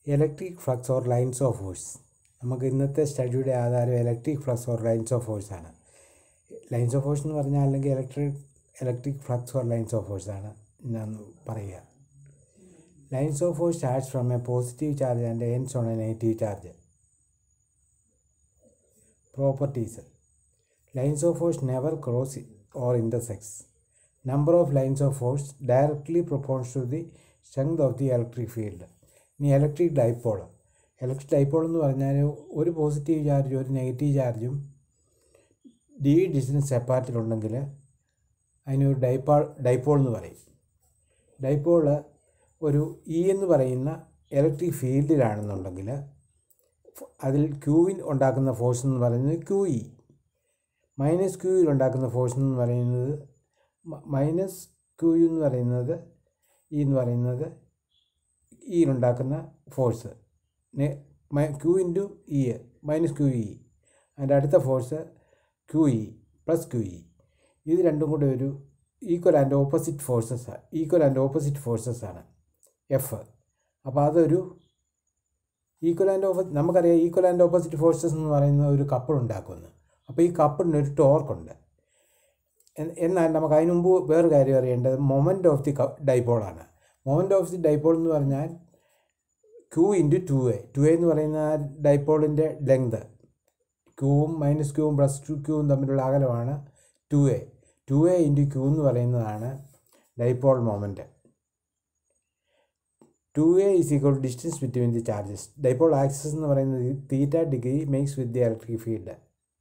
electric flux or lines of force നമുക്ക് ഇന്നത്തെ സ്റ്റഡിയുടെ ആധാരം electric flux or lines of force ആണ് ലൈൻസ് ഓഫ് ഫോഴ്സ് എന്ന് പറഞ്ഞാൽ അല്ലെങ്കിൽ electric electric flux or lines of force ആണ് ഞാൻ പറയുക lines of force starts from a positive charge and ends on a negative charge properties lines of force never cross or intersect number of lines of force directly proportional to the strength of the electric field ഇനി electric dipole electric dipole എന്ന് പറഞ്ഞാൽ ഒരു positive ചാർജും ഒരു negative ചാർജും D distance സെപ്പാരറ്റിലുണ്ടെങ്കിൽ അതിനൊരു dipole dipole എന്ന് പറയും ഡൈപ്പോൾ ഒരു ഇ എന്ന് പറയുന്ന ഇലക്ട്രിക് ഫീൽഡിലാണെന്നുണ്ടെങ്കിൽ അതിൽ ക്യൂവിൻ ഉണ്ടാക്കുന്ന ഫോഴ്സ് എന്ന് പറയുന്നത് ക്യൂ ഇ മൈനസ് ക്യൂയിൽ ഉണ്ടാക്കുന്ന ഫോഴ്സ് എന്ന് പറയുന്നത് മൈനസ് ക്യൂ എന്ന് പറയുന്നത് ഇ എന്ന് പറയുന്നത് ഇയിലുണ്ടാക്കുന്ന force q into E minus q E അതിൻ്റെ അടുത്ത force q E plus q E ഇത് രണ്ടും കൂടെ ഒരു equal and opposite forces equal and opposite forces ആണ് എഫ് അപ്പോൾ അതൊരു ഈക്വൽ ആൻഡ് ഓപ്പോസിറ്റ് നമുക്കറിയാം ഈക്വൽ ആൻഡ് ഓപ്പോസിറ്റ് ഫോഴ്സസ് എന്ന് പറയുന്ന ഒരു കപ്പിൾ ഉണ്ടാക്കുന്നു അപ്പോൾ ഈ കപ്പിളിന് ഒരു ടോർക്കുണ്ട് എന്നാൽ നമുക്ക് അതിന് മുമ്പ് വേറൊരു കാര്യം അറിയേണ്ടത് മൊമെൻറ്റ് ഓഫ് ദി ഡൈപോളാണ് മൊമെൻറ്റ് ഓഫ് ദി ഡൈപോൾ എന്ന് പറഞ്ഞാൽ q into two a two a എന്ന് പറയുന്ന ഡൈപോളിൻ്റെ ലെങ്ത് ക്യൂവും മൈനസ് ക്യൂവും പ്ലസ് ടു ക്യൂവും തമ്മിലുള്ള അകലമാണ് two a two a into q എന്ന് പറയുന്നതാണ് dipole moment two a is equal distance between the charges dipole axis എന്ന് പറയുന്നത് theta degree makes with the electric field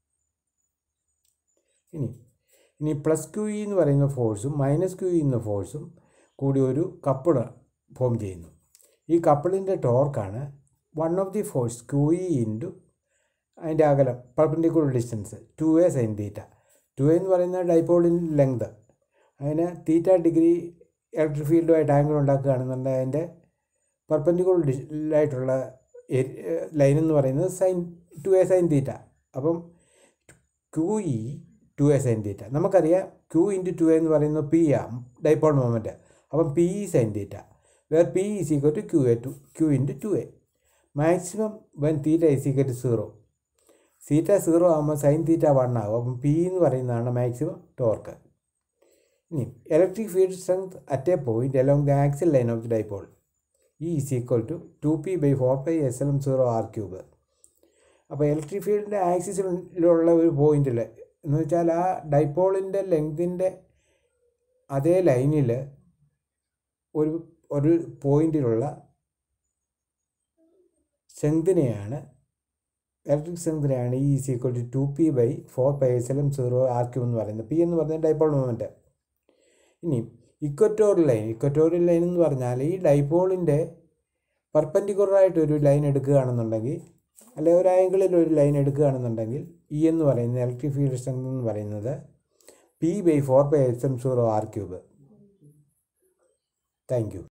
ഇനി ഇനി പ്ലസ് ക്യൂ ഇ എന്ന് പറയുന്ന ഫോഴ്സും മൈനസ് ക്യൂ എന്ന ഫോഴ്സും കൂടി ഒരു കപ്പിൾ ഫോം ചെയ്യുന്നു ഈ കപ്പിളിൻ്റെ ടോർക്കാണ് one of the force q E into അതിൻ്റെ അകലം perpendicular distance two a sine theta two a എന്ന് പറയുന്ന ഡൈപോളിൻ്റെ ലെങ്ത് അതിന് തീറ്റ ഡിഗ്രി ഇലക്ട്രിക് ഫീൽഡുമായിട്ട് ആംഗിൾ ഉണ്ടാക്കുകയാണെന്നുണ്ടെങ്കിൽ അതിൻ്റെ പെർപെൻഡിക്കുലർ ആയിട്ടുള്ള ലൈൻ എന്ന് പറയുന്നത് sine two a sine theta അപ്പം q E two a sine theta നമുക്കറിയാം ക്യൂ ഇൻറ്റു ടു എ എന്ന് പറയുന്നത് പി ആ ഡൈപോൾ മൊമെൻറ്റ് അപ്പം P E sine theta where P is equal to q a two q into two a maximum when theta is equal to zero theta zero ആകുമ്പോൾ sine theta one ആകും അപ്പം P എന്ന് പറയുന്നതാണ് maximum torque ഇനി electric field strength at a point along the axial line of the dipole E is equal to two P by four pi epsilon zero r cube അപ്പോൾ electric ഫീൽഡിൻ്റെ ആക്സിസിലുള്ള ഒരു പോയിന്റിൽ എന്ന് വെച്ചാൽ ആ ഡൈപോളിൻ്റെ ലെങ്തിൻ്റെ അതേ ലൈനിൽ ഒരു ഒരു പോയിന്റിലുള്ള സ്ട്രെങ്തിനെയാണ് ഇലക്ട്രിക് സ്ട്രെങ്തിനെയാണ് E is equal to two P by four pi epsilon zero r q എന്ന് പറയുന്നത് പി എന്ന് പറയുന്നത് ഡൈപോൾ മൊമെൻറ്റ് ഇനി ഇക്വറ്റോറിയൽ ലൈൻ ഇക്വറ്റോറിയൽ ലൈൻ എന്ന് പറഞ്ഞാൽ ഈ ഡൈപോളിൻ്റെ പെർപ്പൻഡിക്കുലറായിട്ട് ഒരു ലൈൻ എടുക്കുകയാണെന്നുണ്ടെങ്കിൽ അല്ലെങ്കിൽ ഒരു ആംഗിളിൽ ഒരു ലൈൻ എടുക്കുകയാണെന്നുണ്ടെങ്കിൽ ഇ എന്ന് പറയുന്നത് ഇലക്ട്രിക് ഫീൽഡ് സ്ട്രെങ്ത് എന്ന് പറയുന്നത് P by four by epsilon zero r cube thank U